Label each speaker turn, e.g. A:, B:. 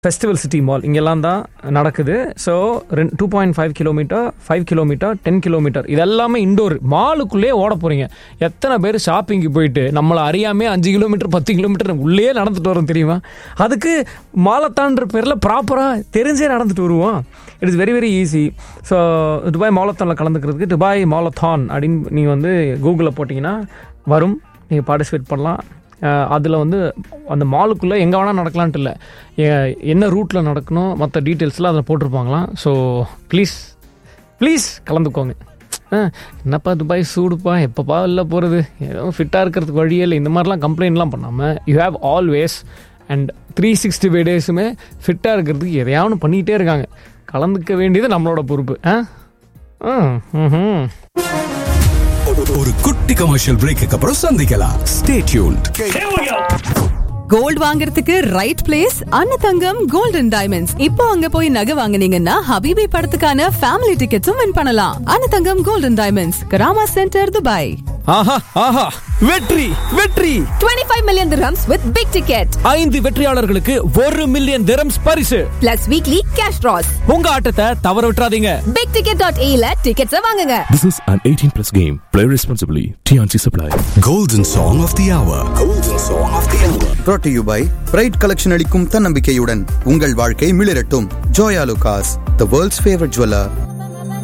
A: Festival city mall இங்கெல்லாம் தான் நடக்குது ஸோ ரெண்டு two point five kilometre five kilometre ten kilometre இதெல்லாமே இண்டோர் மாலுக்குள்ளேயே ஓட போகிறீங்க எத்தனை பேர் ஷாப்பிங்க்கு போயிட்டு நம்மளை அறியாமே அஞ்சு கிலோமீட்டர் பத்து கிலோமீட்டர் உள்ளே நடந்துட்டு வரோம் தெரியுமா அதுக்கு மாலத்தான்ற பேரில் ப்ராப்பராக தெரிஞ்சே நடந்துட்டு வருவோம் it is very very easy so Dubai மாலத்தானில் கலந்துக்கிறதுக்கு துபாய் மாலத்தான் அப்படின்னு நீங்கள் வந்து கூகுளில் போட்டிங்கன்னா வரும் நீங்கள் பார்ட்டிசிபேட் பண்ணலாம் அதில் வந்து அந்த மாலுக்குள்ளே எங்கே வேணால் நடக்கலான்ட்டு இல்லை எ- என்ன ரூட்டில் நடக்கணும் மற்ற டீட்டெயில்ஸ்லாம் அதில் போட்டிருப்பாங்களாம் ஸோ ப்ளீஸ் ப்ளீஸ் கலந்துக்கோங்க ஆ, என்னப்பா துபாய் சூடுப்பா எப்பப்பா வெளில போகிறது ஏதோ ஃபிட்டாக இருக்கிறதுக்கு வழியே இல்லை இந்த மாதிரிலாம் கம்ப்ளைண்ட்லாம் பண்ணாமல் you have always and three sixty five டேஸுமே ஃபிட்டாக இருக்கிறதுக்கு எதையாவது பண்ணிகிட்டே இருக்காங்க கலந்துக்க வேண்டியது நம்மளோட பொறுப்பு ஆ ம் ம்
B: ஒரு குட்டி கமர்ஷியல் பிரேக்கு அப்புறம் சந்திக்கலாம் ஸ்டே டியூன்ட்
C: கோல்ட் வாங்குறதுக்கு right place Annathangam golden diamonds இப்போ அங்க போய் நகை வாங்குனீங்கன்னா ஹபீபி படத்துக்கான ஃபேமிலி டிக்கெட்ஸும் வின் பண்ணலாம் Annathangam golden diamonds Karama centre Dubai
A: ஆஹா ஆஹா வெற்றி வெற்றி
D: 25 million dirhams with big ticket
A: ஐந்து வெற்றியாளர்களுக்கு ஒரு மில்லியன் திரம்ஸ் பரிசு
D: plus weekly cash draws.
A: உங்க ஆட்டத்தை தவற விட்டுறாதீங்க
D: BigTicket.ae ல tickets அ வாங்குங்க.
E: This is an 18 plus game. Play responsibly. TNC Supply.
B: Golden song of the hour golden song of the hour
F: brought to you by pride collection அளிக்கும் தன்னம்பிக்கையுடன் உங்கள் வாழ்க்கை மிளிரட்டும் Joyalukkas the world's favourite jeweller